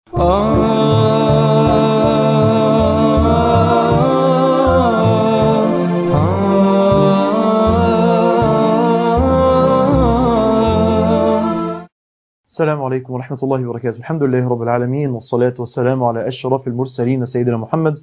السلام عليكم ورحمة الله وبركاته الحمد لله رب العالمين والصلاة والسلام على أشرف المرسلين سيدنا محمد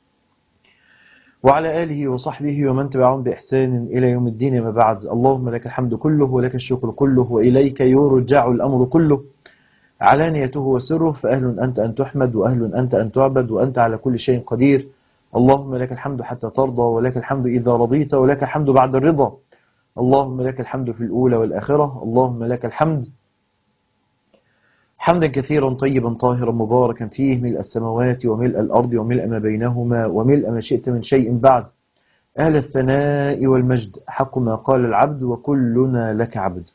وعلى آله وصحبه ومن تبعهم بإحسان إلى يوم الدين ما بعد اللهم لك الحمد كله ولك الشكر كله وإليك يرجع الأمر كله علانيته وسره فأهل أنت أن تحمد وأهل أنت أن تعبد وأنت على كل شيء قدير اللهم لك الحمد حتى ترضى ولك الحمد إذا رضيت ولك الحمد بعد الرضا اللهم لك الحمد في الأولى والآخرة اللهم لك الحمد حمدا كثيرا طيبا طاهرا مباركا فيه ملء السماوات وملء الأرض وملء ما بينهما وملء ما شئت من شيء بعد أهل الثناء والمجد حق ما قال العبد وكلنا لك عبد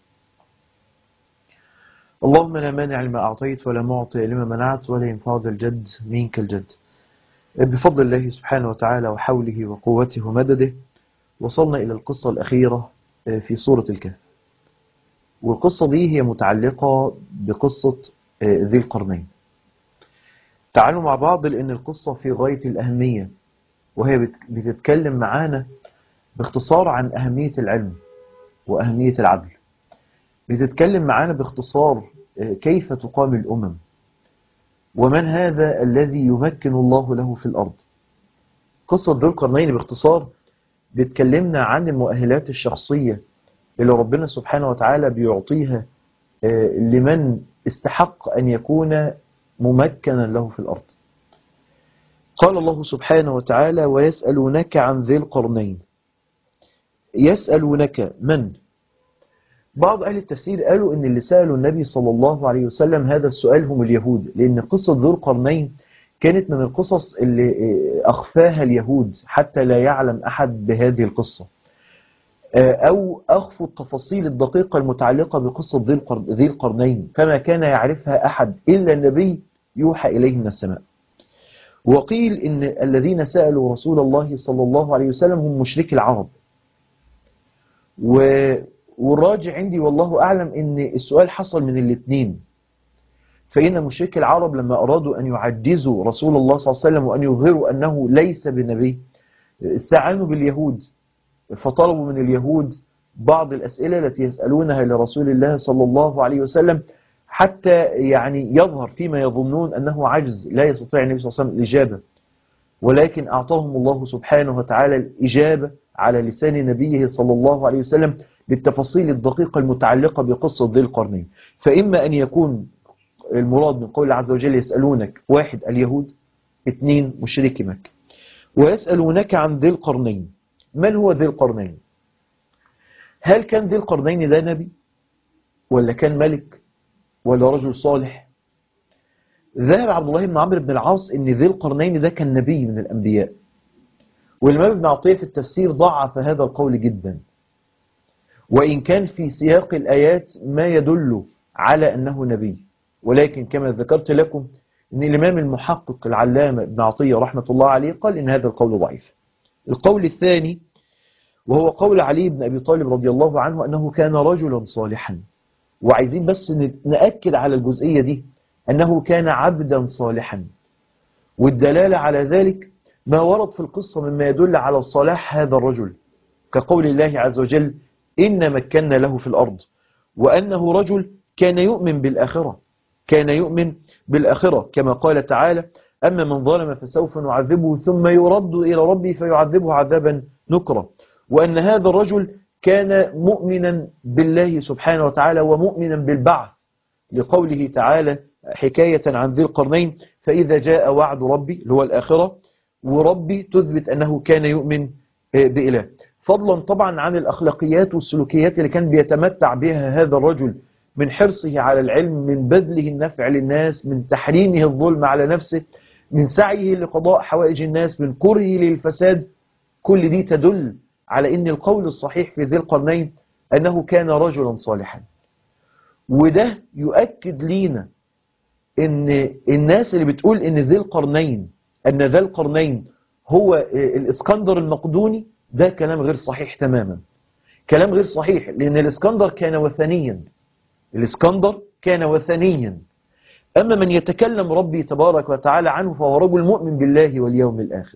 اللهم لا مانع لما أعطيت ولا معطي لما منعت ولا ينفع ذا الجد منك الجد بفضل الله سبحانه وتعالى وحوله وقوته ومدده وصلنا إلى القصة الأخيرة في سورة الكهف والقصة دي هي متعلقة بقصة ذي القرنين تعالوا مع بعض لأن القصة في غاية الأهمية وهي بتتكلم معانا باختصار عن أهمية العلم وأهمية العدل بتتكلم معانا باختصار كيف تقام الأمم ومن هذا الذي يمكن الله له في الأرض قصة ذي القرنين باختصار بتكلمنا عن المؤهلات الشخصية اللي ربنا سبحانه وتعالى بيعطيها لمن استحق أن يكون ممكنا له في الأرض قال الله سبحانه وتعالى ويسألونك عن ذي القرنين يسألونك من بعض أهل التفسير قالوا أن اللي سألوا النبي صلى الله عليه وسلم هذا السؤال هم اليهود لأن قصة ذو القرنين كانت من القصص اللي أخفاها اليهود حتى لا يعلم أحد بهذه القصة أو أخفوا التفاصيل الدقيقة المتعلقة بقصة ذي القرنين فما كان يعرفها أحد إلا النبي يوحى إليه من السماء وقيل إن الذين سألوا رسول الله صلى الله عليه وسلم هم مشركي العرب والراجع عندي والله أعلم إن السؤال حصل من الاثنين فإن مشركي العرب لما أرادوا أن يعجزوا رسول الله صلى الله عليه وسلم وأن يظهروا أنه ليس بنبي استعانوا باليهود فطلبوا من اليهود بعض الأسئلة التي يسألونها لرسول الله صلى الله عليه وسلم حتى يعني يظهر فيما يظنون أنه عجز لا يستطيع النبي صلى الله عليه وسلم الإجابة ولكن أعطاهم الله سبحانه وتعالى الإجابة على لسان نبيه صلى الله عليه وسلم بالتفاصيل الدقيقة المتعلقة بقصة ذي القرنين فإما أن يكون المراد من قول عز وجل يسألونك واحد اليهود اثنين مشركي مكة ويسألونك عن ذي القرنين من هو ذي القرنين هل كان ذي القرنين ده نبي ولا كان ملك ولا رجل صالح ذهب عبد الله بن عمرو بن العاص ان ذي القرنين ده كان نبي من الانبياء والامام ابن عطيه في التفسير ضعف هذا القول جدا وان كان في سياق الايات ما يدل على انه نبي ولكن كما ذكرت لكم ان الامام المحقق العلامه ابن عطيه رحمه الله عليه قال ان هذا القول ضعيف القول الثاني وهو قول علي بن أبي طالب رضي الله عنه أنه كان رجلا صالحا وعايزين بس نأكد على الجزئية دي أنه كان عبدا صالحا والدلالة على ذلك ما ورد في القصة مما يدل على صلاح هذا الرجل كقول الله عز وجل إن مكنا له في الأرض وأنه رجل كان يؤمن بالآخرة كان يؤمن بالآخرة كما قال تعالى أما من ظلم فسوف نعذبه ثم يرد إلى ربه فيعذبه عذابا نكرا وأن هذا الرجل كان مؤمنا بالله سبحانه وتعالى ومؤمنا بالبعث لقوله تعالى حكاية عن ذي القرنين فإذا جاء وعد ربي اللي هو الآخرة وربي تثبت أنه كان يؤمن بإله فضلا طبعا عن الأخلاقيات والسلوكيات اللي كان بيتمتع بها هذا الرجل من حرصه على العلم من بذله النفع للناس من تحريمه الظلم على نفسه من سعيه لقضاء حوائج الناس من كرهه للفساد كل دي تدل على ان القول الصحيح في ذي القرنين انه كان رجلا صالحا وده يؤكد لينا ان الناس اللي بتقول ان ذي القرنين ان ذا القرنين هو الاسكندر المقدوني ده كلام غير صحيح تماما كلام غير صحيح لان الاسكندر كان وثنيا الاسكندر كان وثنيا أما من يتكلم ربي تبارك وتعالى عنه فهو رجل مؤمن بالله واليوم الآخر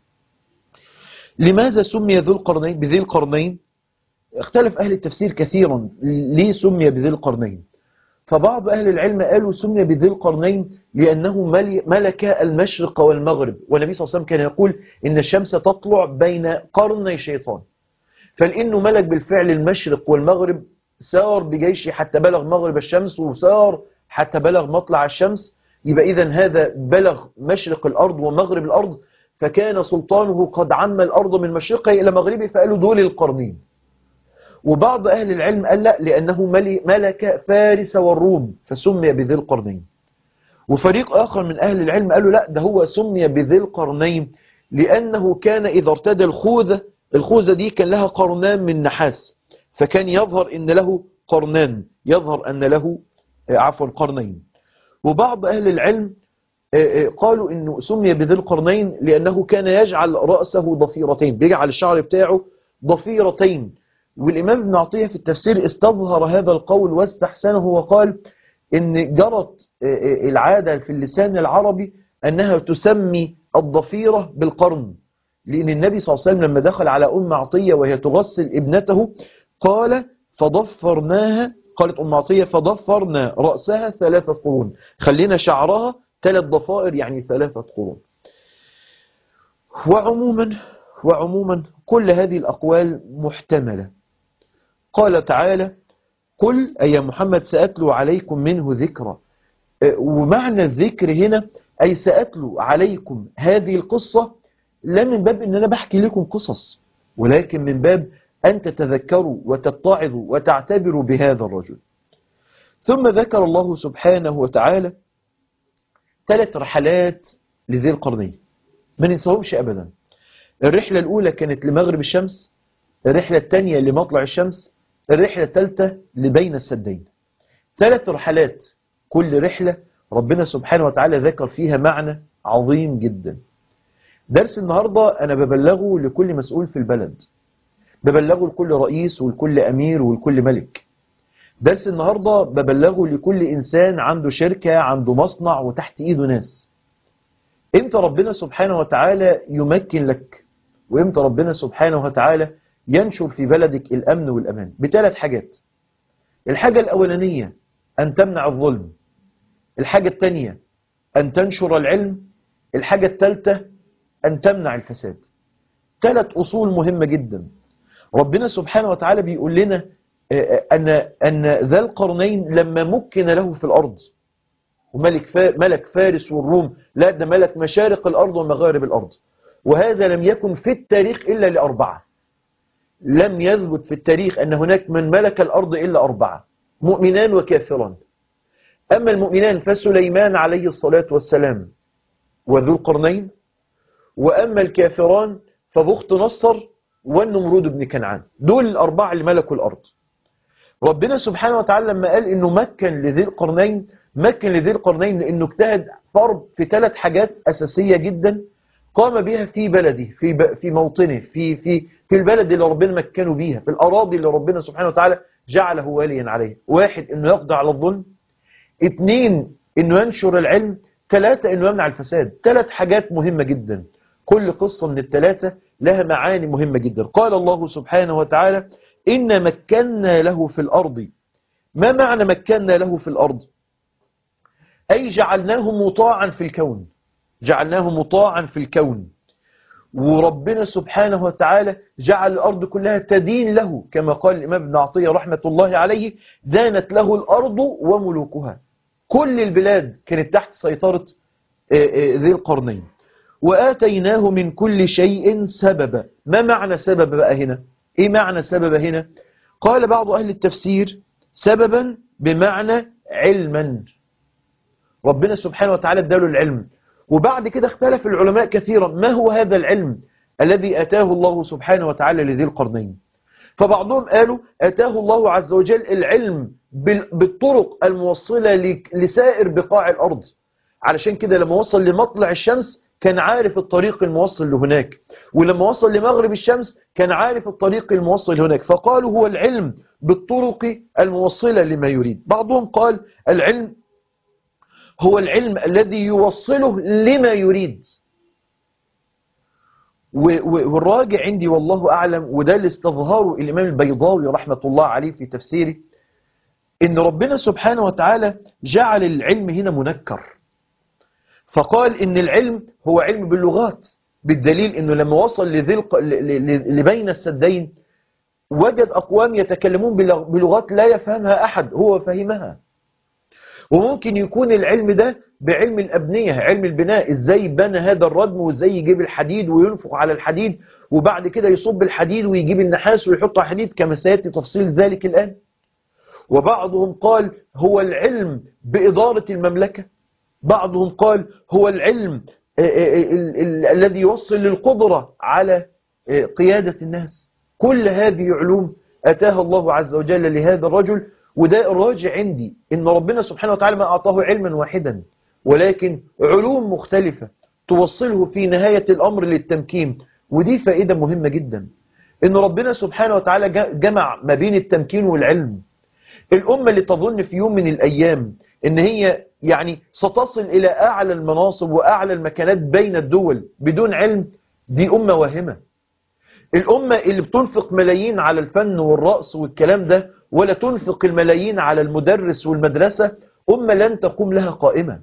لماذا سمي ذو القرنين بذي القرنين اختلف أهل التفسير كثيرا ليه سمي بذي القرنين فبعض أهل العلم قالوا سمي بذي القرنين لأنه ملك المشرق والمغرب والنبي صلى الله عليه وسلم كان يقول إن الشمس تطلع بين قرني شيطان فلأنه ملك بالفعل المشرق والمغرب سار بجيشه حتى بلغ مغرب الشمس وسار حتى بلغ مطلع الشمس يبقى إذا هذا بلغ مشرق الأرض ومغرب الأرض فكان سلطانه قد عم الأرض من مشرقه إلى مغربه فقالوا دول القرنين وبعض أهل العلم قال لا لأنه ملك فارس والروم فسمي بذي القرنين وفريق آخر من أهل العلم قالوا لا ده هو سمي بذي القرنين لأنه كان إذا ارتدى الخوذة الخوذة دي كان لها قرنان من نحاس فكان يظهر إن له قرنان يظهر أن له عفوا قرنين وبعض أهل العلم قالوا إنه سمي بذي القرنين لأنه كان يجعل رأسه ضفيرتين بيجعل الشعر بتاعه ضفيرتين والإمام ابن عطية في التفسير استظهر هذا القول واستحسنه وقال إن جرت العادة في اللسان العربي أنها تسمي الضفيرة بالقرن لأن النبي صلى الله عليه وسلم لما دخل على أم عطية وهي تغسل ابنته قال فضفرناها قالت أم عطية فضفرنا رأسها ثلاثة قرون خلينا شعرها ثلاث ضفائر يعني ثلاثة قرون وعموما وعموما كل هذه الأقوال محتملة قال تعالى قل أي محمد سأتلو عليكم منه ذكرى ومعنى الذكر هنا أي سأتلو عليكم هذه القصة لا من باب أن أنا بحكي لكم قصص ولكن من باب أن تتذكروا وتتعظوا وتعتبروا بهذا الرجل ثم ذكر الله سبحانه وتعالى ثلاث رحلات لذي القرنين ما ننساهمش أبدا الرحلة الأولى كانت لمغرب الشمس الرحلة الثانية لمطلع الشمس الرحلة الثالثة لبين السدين ثلاث رحلات كل رحلة ربنا سبحانه وتعالى ذكر فيها معنى عظيم جدا درس النهاردة أنا ببلغه لكل مسؤول في البلد ببلغه لكل رئيس ولكل أمير ولكل ملك درس النهاردة ببلغه لكل إنسان عنده شركة عنده مصنع وتحت إيده ناس إمتى ربنا سبحانه وتعالى يمكن لك وإمتى ربنا سبحانه وتعالى ينشر في بلدك الأمن والأمان بثلاث حاجات الحاجة الأولانية أن تمنع الظلم الحاجة الثانية أن تنشر العلم الحاجة الثالثة أن تمنع الفساد ثلاث أصول مهمة جدا ربنا سبحانه وتعالى بيقول لنا أن, أن ذا القرنين لما مكن له في الأرض وملك ملك فارس والروم لا ده ملك مشارق الأرض ومغارب الأرض وهذا لم يكن في التاريخ إلا لأربعة لم يثبت في التاريخ أن هناك من ملك الأرض إلا أربعة مؤمنان وكافران أما المؤمنان فسليمان عليه الصلاة والسلام وذو القرنين وأما الكافران فبخت نصر والنمرود بن كنعان دول الأربعة اللي ملكوا الأرض ربنا سبحانه وتعالى لما قال إنه مكن لذي القرنين مكن لذي القرنين لأنه اجتهد فرض في ثلاث حاجات أساسية جدا قام بها في بلده في في موطنه في في في البلد اللي ربنا مكنه بيها في الأراضي اللي ربنا سبحانه وتعالى جعله واليا عليه واحد إنه يقضي على الظلم اثنين إنه ينشر العلم ثلاثة إنه يمنع الفساد ثلاث حاجات مهمة جدا كل قصة من الثلاثة لها معاني مهمة جدا قال الله سبحانه وتعالى إن مكنا له في الأرض ما معنى مكنا له في الأرض أي جعلناه مطاعا في الكون جعلناه مطاعا في الكون وربنا سبحانه وتعالى جعل الأرض كلها تدين له كما قال الإمام ابن عطية رحمة الله عليه دانت له الأرض وملوكها كل البلاد كانت تحت سيطرة ذي القرنين وآتيناه من كل شيء سببا ما معنى سبب بقى هنا إيه معنى سبب هنا قال بعض أهل التفسير سببا بمعنى علما ربنا سبحانه وتعالى اداله العلم وبعد كده اختلف العلماء كثيرا ما هو هذا العلم الذي أتاه الله سبحانه وتعالى لذي القرنين فبعضهم قالوا أتاه الله عز وجل العلم بالطرق الموصلة لسائر بقاع الأرض علشان كده لما وصل لمطلع الشمس كان عارف الطريق الموصل لهناك ولما وصل لمغرب الشمس كان عارف الطريق الموصل هناك فقالوا هو العلم بالطرق الموصلة لما يريد بعضهم قال العلم هو العلم الذي يوصله لما يريد والراجع عندي والله أعلم وده اللي استظهاره الإمام البيضاوي رحمة الله عليه في تفسيره إن ربنا سبحانه وتعالى جعل العلم هنا منكر فقال إن العلم هو علم باللغات بالدليل إنه لما وصل لذي لبين السدين وجد أقوام يتكلمون بلغات لا يفهمها أحد هو فهمها وممكن يكون العلم ده بعلم الأبنية علم البناء إزاي بنى هذا الردم وإزاي يجيب الحديد وينفق على الحديد وبعد كده يصب الحديد ويجيب النحاس ويحط على الحديد كما سيأتي تفصيل ذلك الآن وبعضهم قال هو العلم بإدارة المملكة بعضهم قال هو العلم الذي يوصل للقدرة على قيادة الناس كل هذه علوم أتاها الله عز وجل لهذا الرجل وده الراجع عندي إن ربنا سبحانه وتعالى ما أعطاه علما واحدا ولكن علوم مختلفة توصله في نهاية الأمر للتمكين ودي فائدة مهمة جدا إن ربنا سبحانه وتعالى جمع ما بين التمكين والعلم الأمة اللي تظن في يوم من الأيام إن هي يعني ستصل إلى أعلى المناصب وأعلى المكانات بين الدول بدون علم دي أمة واهمة الأمة اللي بتنفق ملايين على الفن والرأس والكلام ده ولا تنفق الملايين على المدرس والمدرسة أمة لن تقوم لها قائمة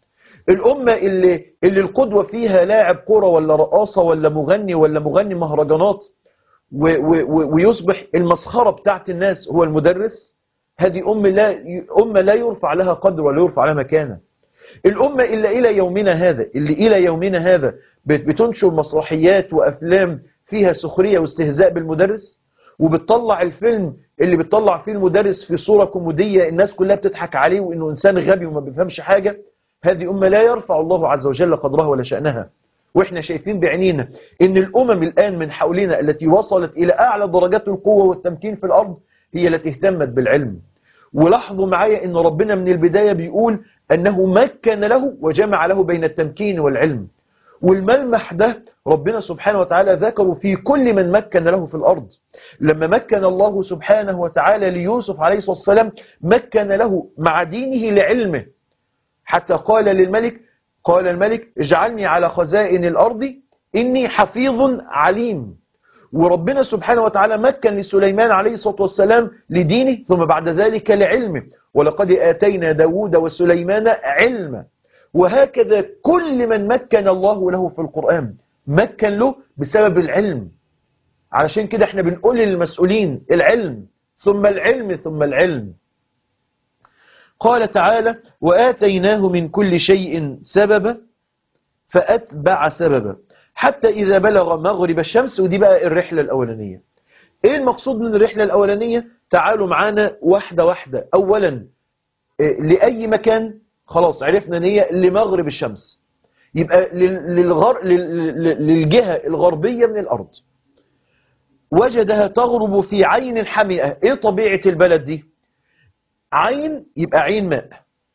الأمة اللي, اللي القدوة فيها لاعب كرة ولا رقاصة ولا مغني ولا مغني مهرجانات و و ويصبح المسخرة بتاعت الناس هو المدرس هذه أمة لا, أمة لا يرفع لها قدر ولا يرفع لها مكانة الأمة إلا إلى يومنا هذا اللي إلى يومنا هذا بتنشر مسرحيات وأفلام فيها سخرية واستهزاء بالمدرس وبتطلع الفيلم اللي بتطلع فيه المدرس في صورة كوميدية الناس كلها بتضحك عليه وإنه إنسان غبي وما بيفهمش حاجة هذه أمة لا يرفع الله عز وجل قدرها ولا شأنها وإحنا شايفين بعينينا إن الأمم الآن من حولنا التي وصلت إلى أعلى درجات القوة والتمكين في الأرض هي التي اهتمت بالعلم ولاحظوا معايا إن ربنا من البداية بيقول أنه مكن له وجمع له بين التمكين والعلم والملمح ده ربنا سبحانه وتعالى ذكره في كل من مكن له في الأرض لما مكن الله سبحانه وتعالى ليوسف عليه الصلاة والسلام مكن له مع دينه لعلمه حتى قال للملك قال الملك اجعلني على خزائن الأرض إني حفيظ عليم وربنا سبحانه وتعالى مكن لسليمان عليه الصلاة والسلام لدينه ثم بعد ذلك لعلمه ولقد آتينا داود وسليمان علما وهكذا كل من مكن الله له في القرآن مكن له بسبب العلم علشان كده احنا بنقول للمسؤولين العلم ثم العلم ثم العلم قال تعالى وآتيناه من كل شيء سببا فأتبع سببا حتى إذا بلغ مغرب الشمس ودي بقى الرحلة الأولانية إيه المقصود من الرحلة الأولانية تعالوا معانا واحدة واحدة أولا لأي مكان خلاص عرفنا ان هي لمغرب الشمس يبقى للغر... للجهة الغربية من الأرض وجدها تغرب في عين حمئة ايه طبيعة البلد دي عين يبقى عين ماء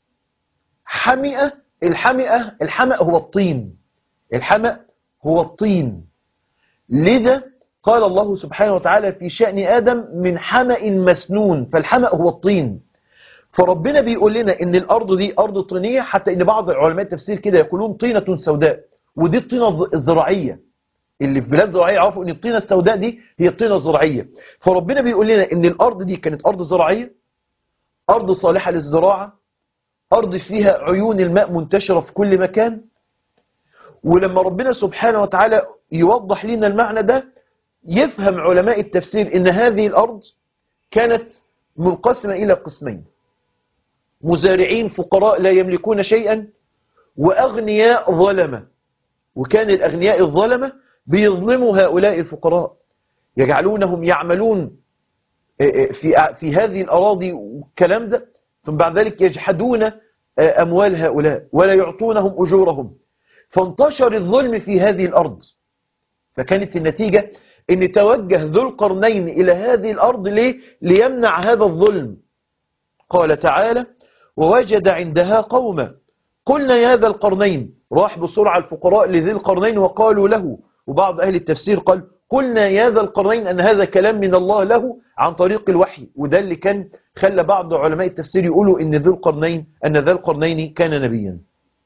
حمئة الحمئة الحمأ هو الطين الحمأ هو الطين لذا قال الله سبحانه وتعالى في شأن آدم من حمأ مسنون فالحمأ هو الطين فربنا بيقول لنا ان الارض دي ارض طينيه حتى ان بعض علماء التفسير كده يقولون طينه سوداء ودي الطينه الزراعيه اللي في بلاد زراعيه يعرفوا ان الطينه السوداء دي هي الطينه الزراعيه فربنا بيقول لنا ان الارض دي كانت ارض زراعيه ارض صالحه للزراعه ارض فيها عيون الماء منتشره في كل مكان ولما ربنا سبحانه وتعالى يوضح لنا المعنى ده يفهم علماء التفسير ان هذه الارض كانت منقسمه الى قسمين مزارعين فقراء لا يملكون شيئا وأغنياء ظلمة وكان الأغنياء الظلمة بيظلموا هؤلاء الفقراء يجعلونهم يعملون في في هذه الأراضي والكلام ده ثم بعد ذلك يجحدون أموال هؤلاء ولا يعطونهم أجورهم فانتشر الظلم في هذه الأرض فكانت النتيجة أن توجه ذو القرنين إلى هذه الأرض ليه؟ ليمنع هذا الظلم قال تعالى ووجد عندها قوما قلنا يا ذا القرنين راح بسرعة الفقراء لذي القرنين وقالوا له وبعض أهل التفسير قال قلنا يا ذا القرنين أن هذا كلام من الله له عن طريق الوحي وده اللي كان خلى بعض علماء التفسير يقولوا ان ذو القرنين ان ذا القرنين كان نبيا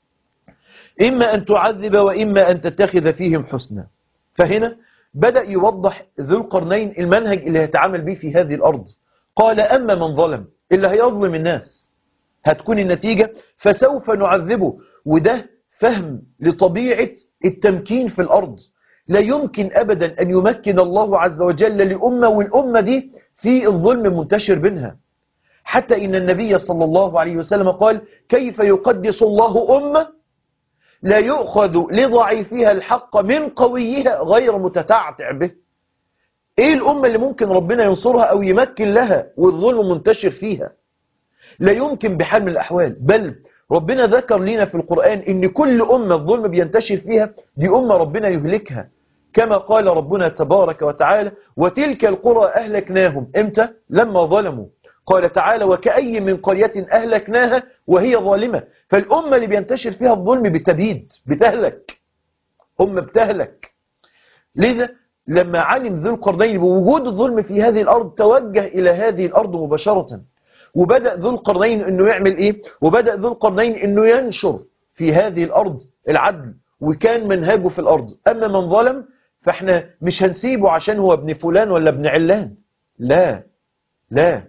إما أن تعذب وإما أن تتخذ فيهم حسنا فهنا بدأ يوضح ذو القرنين المنهج اللي هيتعامل به في هذه الأرض قال أما من ظلم اللي هيظلم الناس هتكون النتيجة فسوف نعذبه وده فهم لطبيعة التمكين في الأرض لا يمكن أبدا أن يمكن الله عز وجل لأمة والأمة دي في الظلم منتشر بينها حتى إن النبي صلى الله عليه وسلم قال كيف يقدس الله أمة لا يؤخذ لضعيفها الحق من قويها غير متتعتع به ايه الامة اللي ممكن ربنا ينصرها او يمكن لها والظلم منتشر فيها لا يمكن بحال من الاحوال بل ربنا ذكر لنا في القرآن ان كل امة الظلم بينتشر فيها دي امة ربنا يهلكها كما قال ربنا تبارك وتعالى وتلك القرى اهلكناهم امتى لما ظلموا قال تعالى وكأي من قرية أهلكناها وهي ظالمة فالأمة اللي بينتشر فيها الظلم بتبيد بتهلك أمة بتهلك لذا لما علم ذو القرنين بوجود الظلم في هذه الأرض توجه إلى هذه الأرض مباشرة وبدأ ذو القرنين أنه يعمل إيه وبدأ ذو القرنين أنه ينشر في هذه الأرض العدل وكان منهجه في الأرض أما من ظلم فاحنا مش هنسيبه عشان هو ابن فلان ولا ابن علان لا لا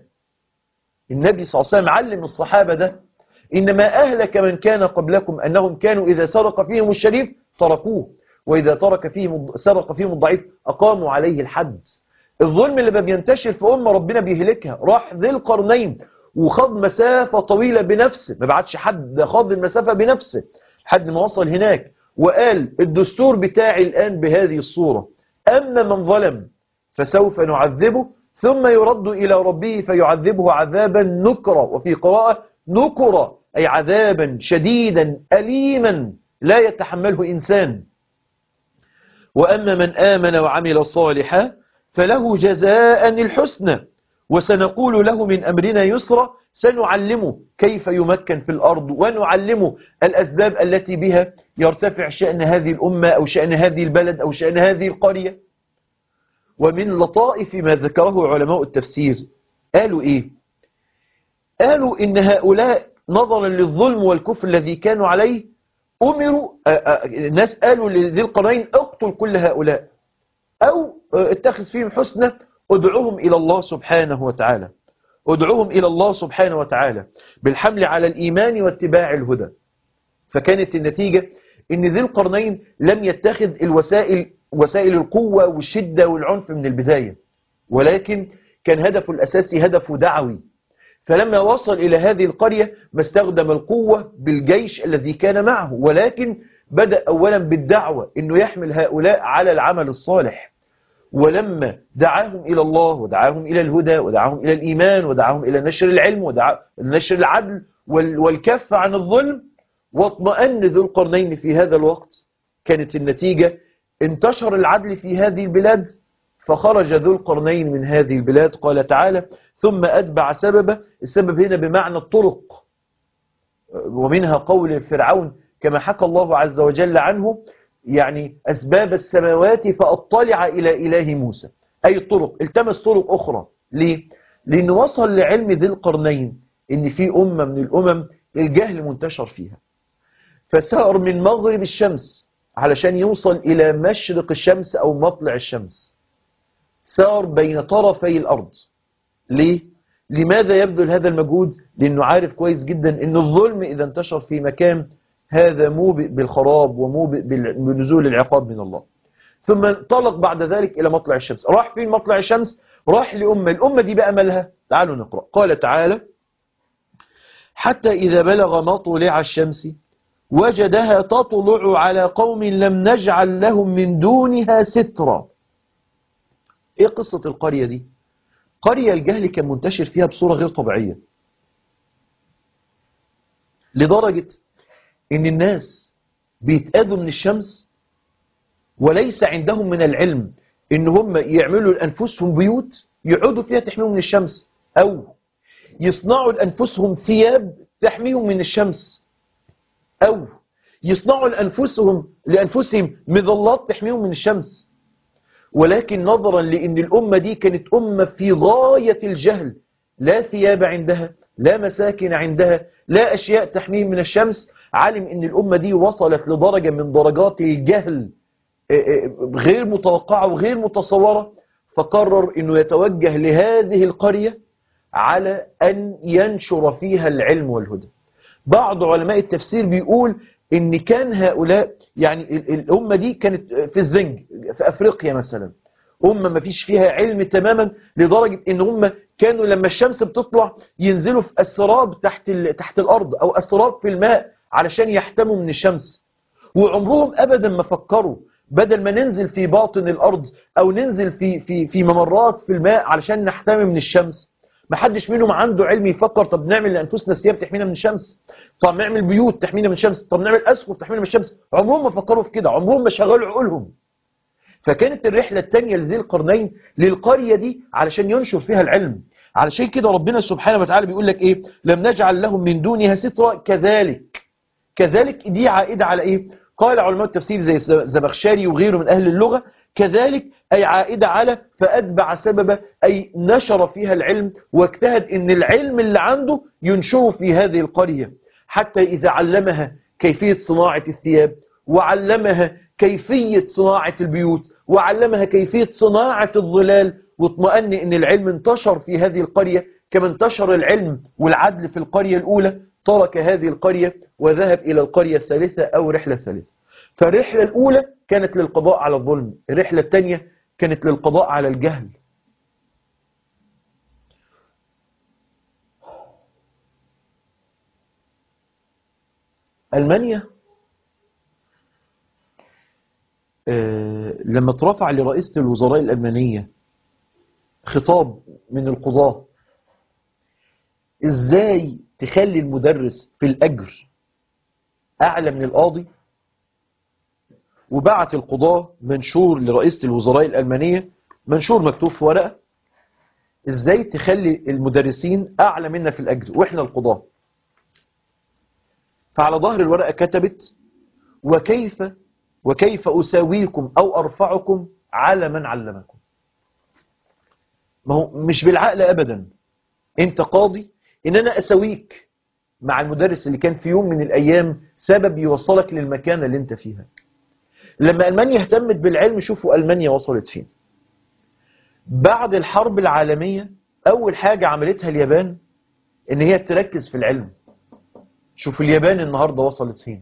النبي صلى الله عليه وسلم علم الصحابة ده إنما أهلك من كان قبلكم أنهم كانوا إذا سرق فيهم الشريف تركوه وإذا ترك فيهم سرق فيهم الضعيف أقاموا عليه الحد الظلم اللي بينتشر في أمة ربنا بيهلكها راح ذي القرنين وخض مسافة طويلة بنفسه ما بعدش حد خاض المسافة بنفسه لحد ما وصل هناك وقال الدستور بتاعي الآن بهذه الصورة أما من ظلم فسوف نعذبه ثم يرد إلى ربه فيعذبه عذابا نكرا وفي قراءة نكرا أي عذابا شديدا أليما لا يتحمله إنسان وأما من آمن وعمل صالحا فله جزاء الحسنى وسنقول له من أمرنا يسرا سنعلمه كيف يمكن في الأرض ونعلمه الأسباب التي بها يرتفع شأن هذه الأمة أو شأن هذه البلد أو شأن هذه القرية ومن لطائف ما ذكره علماء التفسير قالوا إيه قالوا إن هؤلاء نظرا للظلم والكفر الذي كانوا عليه أمروا الناس قالوا لذي القرنين اقتل كل هؤلاء أو اتخذ فيهم حسنة ادعوهم إلى الله سبحانه وتعالى ادعوهم إلى الله سبحانه وتعالى بالحمل على الإيمان واتباع الهدى فكانت النتيجة ان ذي القرنين لم يتخذ الوسائل وسائل القوة والشدة والعنف من البداية ولكن كان هدفه الأساسي هدفه دعوي فلما وصل إلى هذه القرية ما استخدم القوة بالجيش الذي كان معه ولكن بدأ أولا بالدعوة أنه يحمل هؤلاء على العمل الصالح ولما دعاهم إلى الله ودعاهم إلى الهدى ودعاهم إلى الإيمان ودعاهم إلى نشر العلم ونشر العدل والكف عن الظلم واطمأن ذو القرنين في هذا الوقت كانت النتيجة انتشر العدل في هذه البلاد فخرج ذو القرنين من هذه البلاد قال تعالى ثم أتبع سببه السبب هنا بمعنى الطرق ومنها قول فرعون كما حكى الله عز وجل عنه يعني أسباب السماوات فأطلع إلى إله موسى أي الطرق التمس طرق أخرى ليه؟ لأنه وصل لعلم ذي القرنين إن في أمة من الأمم الجهل منتشر فيها فسار من مغرب الشمس علشان يوصل إلى مشرق الشمس أو مطلع الشمس سار بين طرفي الأرض ليه؟ لماذا يبذل هذا المجهود؟ لأنه عارف كويس جدا أن الظلم إذا انتشر في مكان هذا موبئ بالخراب وموبئ بنزول العقاب من الله ثم انطلق بعد ذلك إلى مطلع الشمس راح فين مطلع الشمس؟ راح لأمة الأمة دي بقى مالها تعالوا نقرأ قال تعالى حتى إذا بلغ مطلع الشمس وجدها تطلع على قوم لم نجعل لهم من دونها سترا ايه قصة القرية دي قرية الجهل كان منتشر فيها بصورة غير طبيعية لدرجة ان الناس بيتأذوا من الشمس وليس عندهم من العلم ان هم يعملوا لأنفسهم بيوت يقعدوا فيها تحميهم من الشمس او يصنعوا لأنفسهم ثياب تحميهم من الشمس أو يصنعوا لأنفسهم, لأنفسهم مظلات تحميهم من الشمس ولكن نظرا لأن الأمة دي كانت أمة في غاية الجهل لا ثياب عندها لا مساكن عندها لا أشياء تحميه من الشمس علم أن الأمة دي وصلت لدرجة من درجات الجهل غير متوقعة وغير متصورة فقرر أنه يتوجه لهذه القرية على أن ينشر فيها العلم والهدى بعض علماء التفسير بيقول ان كان هؤلاء يعني الأمة دي كانت في الزنج في أفريقيا مثلا أمة ما فيش فيها علم تماما لدرجة ان هم كانوا لما الشمس بتطلع ينزلوا في أسراب تحت, تحت الأرض أو أسراب في الماء علشان يحتموا من الشمس وعمرهم أبدا ما فكروا بدل ما ننزل في باطن الأرض أو ننزل في, في, في ممرات في الماء علشان نحتمي من الشمس ما حدش منهم عنده علم يفكر طب نعمل لأنفسنا ثياب تحمينا من الشمس طب نعمل بيوت تحمينا من الشمس طب نعمل أسقف تحمينا من الشمس عمرهم ما فكروا في كده عمرهم ما شغلوا عقولهم فكانت الرحلة الثانية لذي القرنين للقرية دي علشان ينشر فيها العلم علشان كده ربنا سبحانه وتعالى بيقول لك ايه لم نجعل لهم من دونها سترا كذلك كذلك دي عائدة على ايه قال علماء التفسير زي زبخشاري وغيره من اهل اللغة كذلك أي عائدة على فأتبع سببا أي نشر فيها العلم واجتهد أن العلم اللي عنده ينشره في هذه القرية حتى إذا علمها كيفية صناعة الثياب وعلمها كيفية صناعة البيوت وعلمها كيفية صناعة الظلال واطمأن أن العلم انتشر في هذه القرية كما انتشر العلم والعدل في القرية الأولى ترك هذه القرية وذهب إلى القرية الثالثة أو رحلة الثالثة فالرحلة الأولى كانت للقضاء على الظلم الرحلة الثانية كانت للقضاء على الجهل ألمانيا آه لما اترفع لرئيسة الوزراء الألمانية خطاب من القضاة ازاي تخلي المدرس في الأجر أعلى من القاضي وبعت القضاة منشور لرئيسة الوزراء الألمانية منشور مكتوب في ورقة ازاي تخلي المدرسين أعلى منا في الأجر وإحنا القضاة فعلى ظهر الورقة كتبت وكيف وكيف أساويكم أو أرفعكم على من علمكم ما هو مش بالعقل أبدا أنت قاضي إن أنا أساويك مع المدرس اللي كان في يوم من الأيام سبب يوصلك للمكانة اللي أنت فيها لما ألمانيا اهتمت بالعلم شوفوا ألمانيا وصلت فين بعد الحرب العالمية أول حاجة عملتها اليابان إن هي تركز في العلم شوف اليابان النهاردة وصلت فين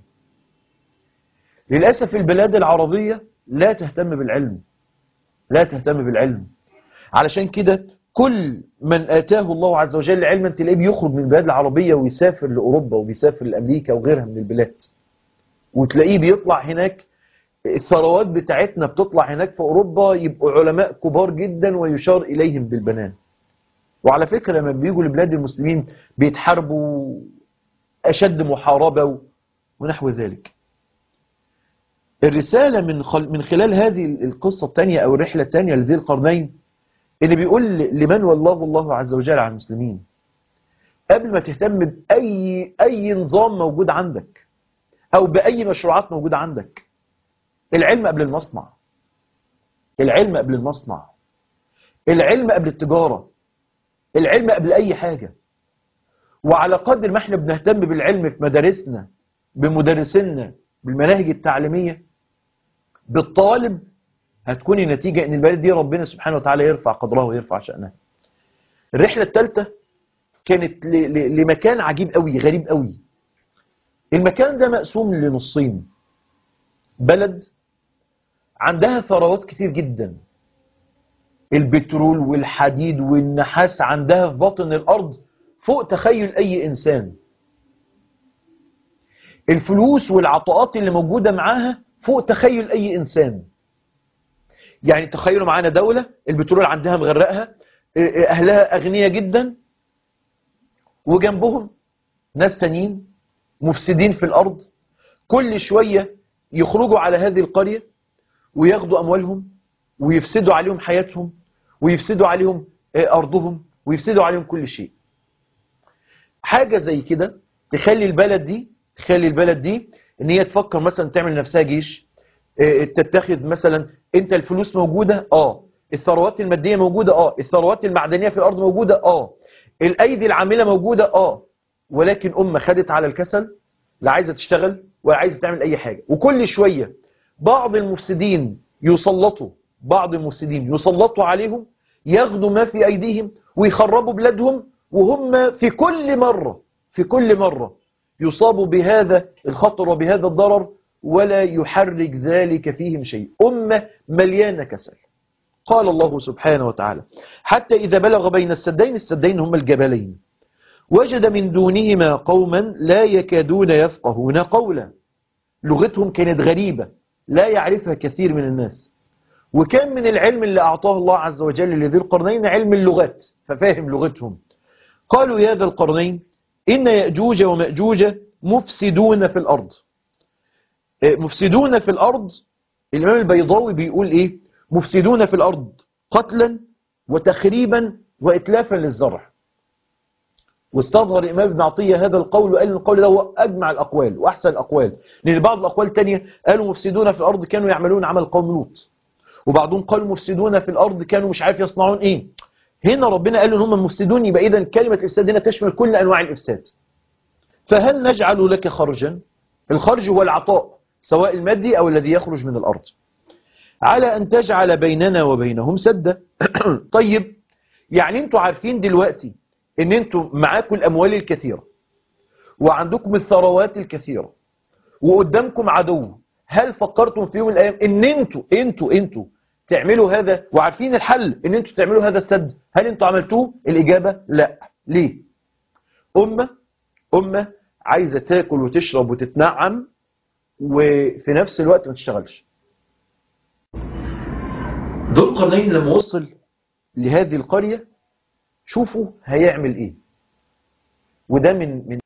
للأسف البلاد العربية لا تهتم بالعلم لا تهتم بالعلم علشان كده كل من آتاه الله عز وجل علما تلاقيه بيخرج من البلاد العربية ويسافر لأوروبا وبيسافر لأمريكا وغيرها من البلاد وتلاقيه بيطلع هناك الثروات بتاعتنا بتطلع هناك في أوروبا يبقوا علماء كبار جدا ويشار إليهم بالبنان وعلى فكرة لما بيجوا لبلاد المسلمين بيتحاربوا أشد محاربة ونحو ذلك الرسالة من من خلال هذه القصة الثانية أو الرحلة الثانية لذي القرنين اللي بيقول لمن والله الله عز وجل على المسلمين قبل ما تهتم بأي أي نظام موجود عندك أو بأي مشروعات موجودة عندك العلم قبل المصنع العلم قبل المصنع العلم قبل التجارة العلم قبل أي حاجة وعلى قدر ما احنا بنهتم بالعلم في مدارسنا بمدرسينا بالمناهج التعليمية بالطالب هتكون النتيجة ان البلد دي ربنا سبحانه وتعالى يرفع قدرها ويرفع شأنها الرحلة الثالثة كانت لمكان عجيب قوي غريب قوي المكان ده مقسوم لنصين بلد عندها ثروات كتير جدا البترول والحديد والنحاس عندها في باطن الأرض فوق تخيل أي إنسان الفلوس والعطاءات اللي موجودة معاها فوق تخيل أي إنسان يعني تخيلوا معانا دولة البترول عندها مغرقها أهلها أغنياء جدا وجنبهم ناس تانيين مفسدين في الأرض كل شوية يخرجوا على هذه القرية وياخدوا أموالهم ويفسدوا عليهم حياتهم ويفسدوا عليهم أرضهم ويفسدوا عليهم كل شيء حاجة زي كده تخلي البلد دي تخلي البلد دي ان هي تفكر مثلا تعمل نفسها جيش تتخذ مثلا انت الفلوس موجودة اه الثروات المادية موجودة اه الثروات المعدنية في الارض موجودة اه الايدي العاملة موجودة اه ولكن امة خدت على الكسل لا عايزة تشتغل ولا عايزة تعمل اي حاجة وكل شوية بعض المفسدين يسلطوا بعض المفسدين يسلطوا عليهم ياخدوا ما في ايديهم ويخربوا بلادهم وهم في كل مرة في كل مرة يصابوا بهذا الخطر وبهذا الضرر ولا يحرك ذلك فيهم شيء أمة مليانة كسل قال الله سبحانه وتعالى حتى إذا بلغ بين السدين السدين هم الجبلين وجد من دونهما قوما لا يكادون يفقهون قولا لغتهم كانت غريبة لا يعرفها كثير من الناس وكان من العلم اللي أعطاه الله عز وجل لذي القرنين علم اللغات ففاهم لغتهم قالوا يا ذا القرنين إن يأجوج ومأجوج مفسدون في الأرض مفسدون في الأرض الإمام البيضاوي بيقول إيه مفسدون في الأرض قتلا وتخريبا وإتلافا للزرع واستظهر الإمام ابن عطية هذا القول وقال القول ده هو أجمع الأقوال وأحسن الأقوال لأن بعض الأقوال التانية قالوا مفسدون في الأرض كانوا يعملون عمل قوم لوط وبعضهم قالوا مفسدون في الأرض كانوا مش عارف يصنعون إيه هنا ربنا قال ان هم مفسدون يبقى إذن كلمة الإفساد هنا تشمل كل أنواع الإفساد فهل نجعل لك خرجا الخرج هو العطاء سواء المادي أو الذي يخرج من الأرض على أن تجعل بيننا وبينهم سدا طيب يعني انتوا عارفين دلوقتي ان انتوا معاكم الأموال الكثيرة وعندكم الثروات الكثيرة وقدامكم عدو هل فكرتم في يوم من الأيام ان انتوا انتوا انتوا تعملوا هذا وعارفين الحل ان انتوا تعملوا هذا السد هل انتوا عملتوه الإجابة لا ليه أمة أمة عايزة تاكل وتشرب وتتنعم وفي نفس الوقت ما تشتغلش ذو القرنين لما وصل لهذه القرية شوفوا هيعمل ايه وده من من